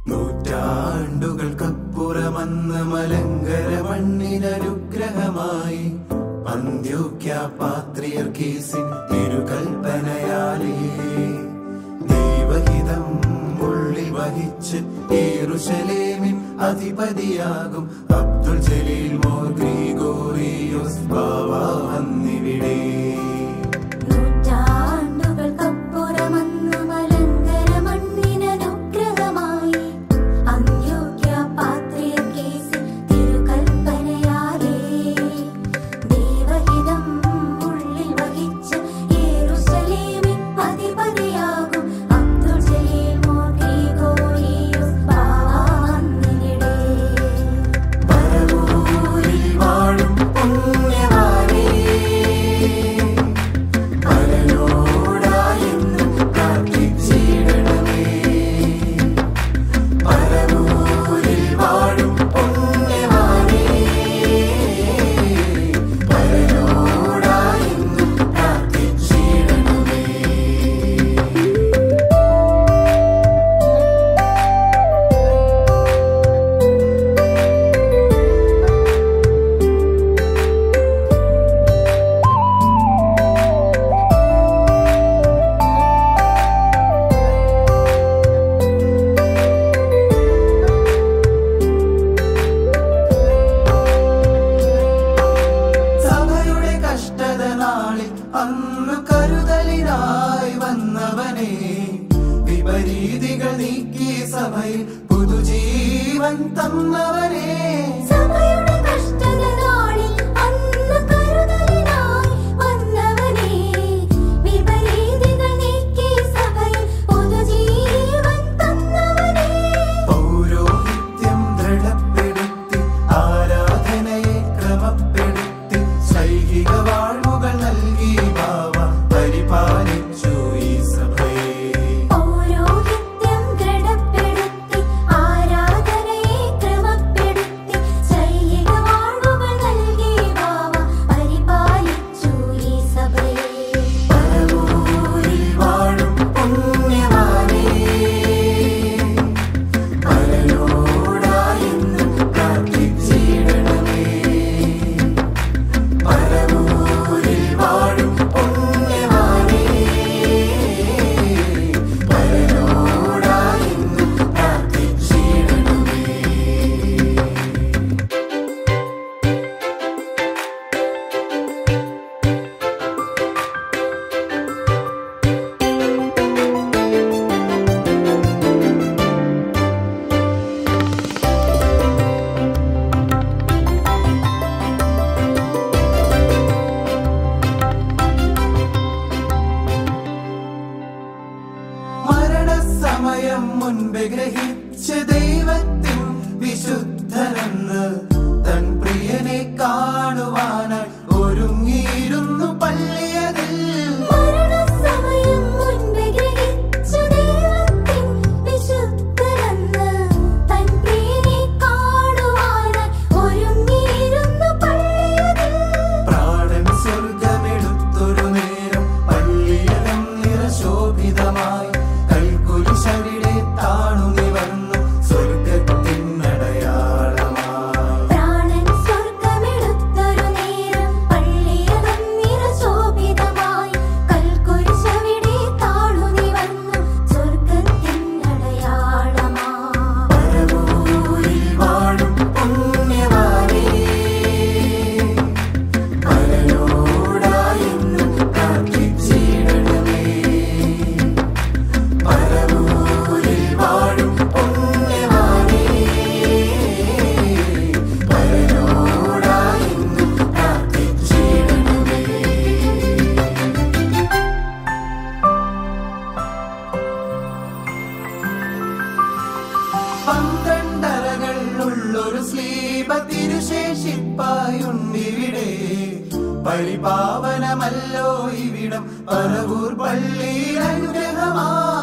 നൂറ്റാണ്ടുകൾക്കപ്പുറമന്ന് മലങ്കര മണ്ണിനനുഗ്രഹമായി അന്ത്യോക്യ പാത്രിയർ കേസിൻ തിരുകൽപ്പനയാലേ ദൈവഹിതം ഉള്ളിൽ വഹിച്ച് യേറുശലേമിൻ അധിപതിയാകും അബ്ദുൽ ജലീൽ മോർ ഗ്രിഗോറിയോസ് ബാവ വന്നിവിടെ നൂറ്റാണ്ടുകൾക്കപ്പുറമന്ന് മലങ്കര മണ്ണിനനുഗ്രഹമായി അന്ത്യോക്യ പാത്രിയർക്കീസിൻ തിരുകൽപ്പനയാലേ ദൈവഹിതം ഉള്ളിൽ വഹിച്ച് യെരൂശലേമിൻ അധിപതിയാകും അബ്ദുൽ ജലീൽ മോർ ഗ്രിഗോറിയോസ് ബാവ വന്നിവിടെ പരവൂരിൽ വാഴും പുണ്യവാനേ പരനോടായെന്നും പ്രാർത്ഥിച്ചിടണമേ പരവൂരിൽ വാഴും പുണ്യവാനേ പരനോടായെന്നും പ്രാർത്ഥിച്ചിടണമേ സഭയുടെ കഷ്ടത നാളിൽ അന്ന് കരുതലിനായി വന്നവനെ വിപരീതികൾ നീക്കി സഭയിൽ പുതുജീവൻ തന്നവനെ സഭയുടെ കഷ്ടത നാളിൽ അന്ന് കരുതലിനായി വന്നവനേ വിപരീതികൾ നീക്കി സഭയിൽ പുതുജീവൻ തന്നവനേ പൗരോഹിത്യം ദൃഢപ്പെടുത്തി ആരാധനയെ ക്രമപ്പെടുത്തി ശൈലിക വാഴ്വുകൾ നൽകി ബാവ പരിപാലിച്ചു ഈ സഭയെ പൗരോഹിത്യം ദൃഢപ്പെടുത്തി ആരാധനയെ ക്രമപ്പെടുത്തി ശൈലിക വാഴ്വുകൾ നൽകി ബാവ പരിപാലിച്ചു ഈ സഭയെ പരവൂരിൽ വാഴും പുണ്യവാനേ പരനോടായെന്നും പ്രാർത്ഥിച്ചിടണമേ പരവൂരിൽ വാഴും പുണ്യവാനേ പരനോടായെന്നും പ്രാർത്ഥിച്ചിടണമേ മരണസമയം മുൻപ് ഗ്രഹിച്ച ദൈവത്തിൻ വിശുദ്ധനെന്ന് തൻ പ്രിയനെ കാണുവാനായി ഒരുങ്ങിയിരുന്നു പള്ളിയതിൽ മരണസമയം മുൻപ് ഗ്രഹിച്ച ദൈവത്തിൻ വിശുദ്ധനെന്ന് തൻ പ്രിയനെ കാണുവാനായി ഒരുങ്ങിയിരുന്നു പള്ളിയതിൽ പ്രാണൻ സ്വർഗമെടുത്തൊരു നേരം പള്ളിയകം നിറശോഭിതമായി കൽക്കുരിശവിടെ താണു നിവർന്നു സ്വർഗത്തിനടയാളമായി പ്രാണൻ സ്വർഗമെടുത്തൊരു നേരം പള്ളിയകം നിറശോഭിതമായി കൽക്കുരിശവിടെ താണു നിവർന്നു സ്വർഗത്തിനടയാളമായി പരവൂരിൽ വാഴും പുണ്യവാനേ പരനോടായെന്നും പ്രാർത്ഥിച്ചിടണമേ പരവൂരിൽ വാഴും പുണ്യവാനേ പരനോടായെന്നും പ്രാർത്ഥിച്ചിടണമേ പന്ത്രണ്ടറകൾ ഉള്ളൊരു സ്ലീപ തിരുശേഷിപ്പായുണ്ടിവിടെ പരിപാവനമല്ലോ ഇവിടം പറവൂർ പള്ളിയിൽ അനുഗ്രഹമാ